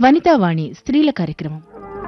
వనితావాణి స్త్రీల కార్యక్రమం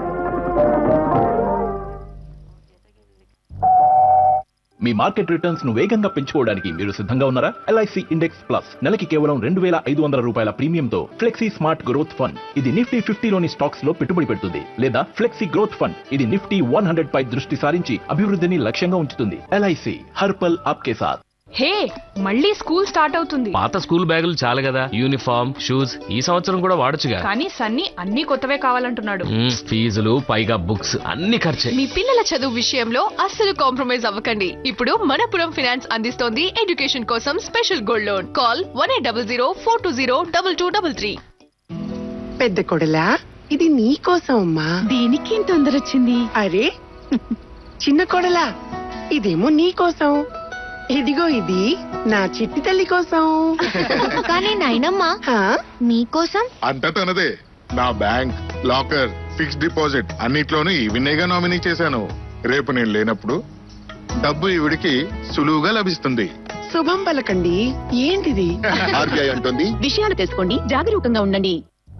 మీ market returns ను వేగంగా పెంచుకోవడానికి మీరు సిద్ధంగా ఉన్నారా ఎల్ఐసి ఇండెక్స్ ప్లస్ నెలకి కేవలం రెండు వేల ఐదు వందల రూపాయల ప్రీమియంతో ఫ్లెక్సీ స్మార్ట్ గ్రోత్ ఫండ్ ఇది నిఫ్టీ ఫిఫ్టీలోని స్టాక్స్ లో పెట్టుబడి పెడుతుంది లేదా ఫ్లెక్సీ గ్రోత్ ఫండ్ ఇది నిఫ్టీ వన్ హండ్రెడ్ పై దృష్టి సారించి అభివృద్ధిని లక్ష్యంగా ఉంచుతుంది ఎల్ఐసి హర్పల్ ఆప్కే సాత్ హే మళ్ళీ స్కూల్ స్టార్ట్ అవుతుంది పాత స్కూల్ బ్యాగులు చాలు కదా యూనిఫామ్ షూస్ ఈ సంవత్సరం కూడా వాడొచ్చుగా కానీ సన్నీ అన్ని కొత్తవే కావాలంటున్నాడు మ్మ్, ఫీజులు పైగా బుక్స్ అన్ని ఖర్చే మీ పిల్లల చదువు విషయంలో అస్సలు కాంప్రమైజ్ అవ్వకండి ఇప్పుడు మనపురం ఫైనాన్స్ అందిస్తోంది ఎడ్యుకేషన్ కోసం special gold loan call one eight double zero four two zero double two double three పెద్ద కొడలా ఇది నీ కోసం అమ్మా దీనికి తొందర వచ్చింది అరే చిన్న కొడలా ఇదేమో నీ కోసం ఇదిగో ఇది నా చిట్టి తల్లి కోసం కానీ నాయనమ్మా హా? మీకోసం అంతా తనదే నా బ్యాంక్ లాకర్ ఫిక్స్డ్ డిపాజిట్ అన్నిట్లోనూ ఈవినేగా నామినీ చేశాను రేపు నేను లేనప్పుడు డబ్బు ఈవిడికి సులువుగా లభిస్తుంది శుభం పలకండి ఏంటిది ఆర్బీఐ అంటుంది విషయాలు తెలుసుకోండి జాగరూకంగా ఉండండి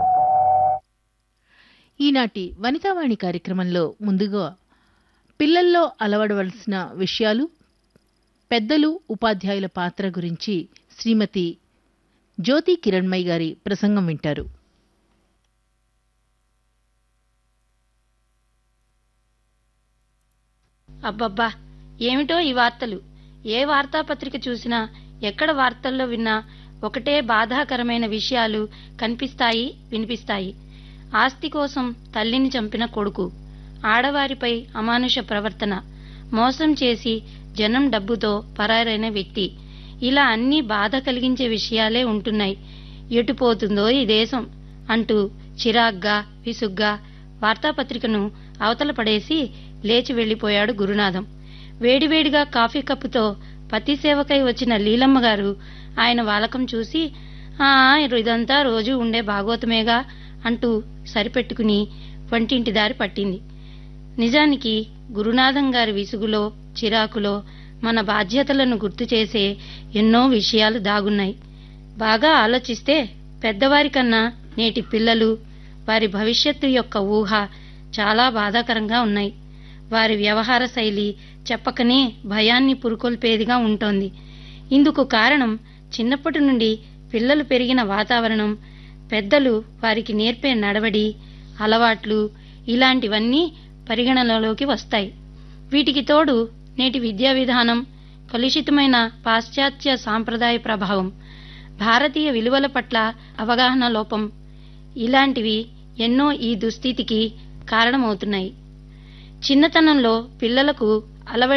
ఈనాటి వనితావాణి కార్యక్రమంలో ముందుగా పిల్లల్లో అలవడవలసిన విషయాలు పెద్దలు ఉపాధ్యాయుల పాత్ర గురించి శ్రీమతి జ్యోతి కిరణ్మయి గారి ప్రసంగం వింటారు అబ్బబ్బా ఏమిటో ఈ వార్తలు ఏ వార్తాపత్రిక చూసినా ఎక్కడ వార్తల్లో విన్నా ఒకటే బాధాకరమైన విషయాలు కనిపిస్తాయి వినిపిస్తాయి ఆస్తి కోసం తల్లిని చంపిన కొడుకు ఆడవారిపై అమానుష ప్రవర్తన మోసం చేసి జనం డబ్బుతో పరారైన వ్యక్తి ఇలా అన్ని బాధ కలిగించే విషయాలే ఉంటున్నాయి ఎటుపోతుందో ఈ దేశం అంటూ చిరాగ్గా విసుగ్గా వార్తాపత్రికను అవతల పడేసి లేచి వెళ్లిపోయాడు గురునాథం వేడివేడిగా కాఫీ కప్పుతో పతి సేవకై వచ్చిన లీలమ్మ గారు ఆయన వాలకం చూసి ఆ ఇదంతా రోజు ఉండే భాగవతమేగా అంటూ సరిపెట్టుకుని వంటింటి దారి పట్టింది నిజానికి గురునాథం గారి విసుగులో చిరాకులో మన బాధ్యతలను గుర్తు చేసే ఎన్నో విషయాలు దాగున్నాయి బాగా ఆలోచిస్తే పెద్దవారి కన్నా నేటి పిల్లలు వారి భవిష్యత్తు యొక్క ఊహ చాలా బాధాకరంగా ఉన్నాయి వారి వ్యవహార శైలి చెప్పకనే భయాన్ని పురుకొల్పేదిగా ఉంటోంది ఇందుకు కారణం చిన్నప్పటి నుండి పిల్లలు పెరిగిన వాతావరణం పెద్దలు వారికి నేర్పే నడవడి అలవాట్లు ఇలాంటివన్నీ పరిగణనలోకి వస్తాయి వీటికి తోడు నేటి విద్యా విధానం కలుషితమైన పాశ్చాత్య సాంప్రదాయ ప్రభావం భారతీయ విలువల పట్ల అవగాహన లోపం ఇలాంటివి ఎన్నో ఈ దుస్థితికి కారణమవుతున్నాయి చిన్నతనంలో పిల్లలకు అలవ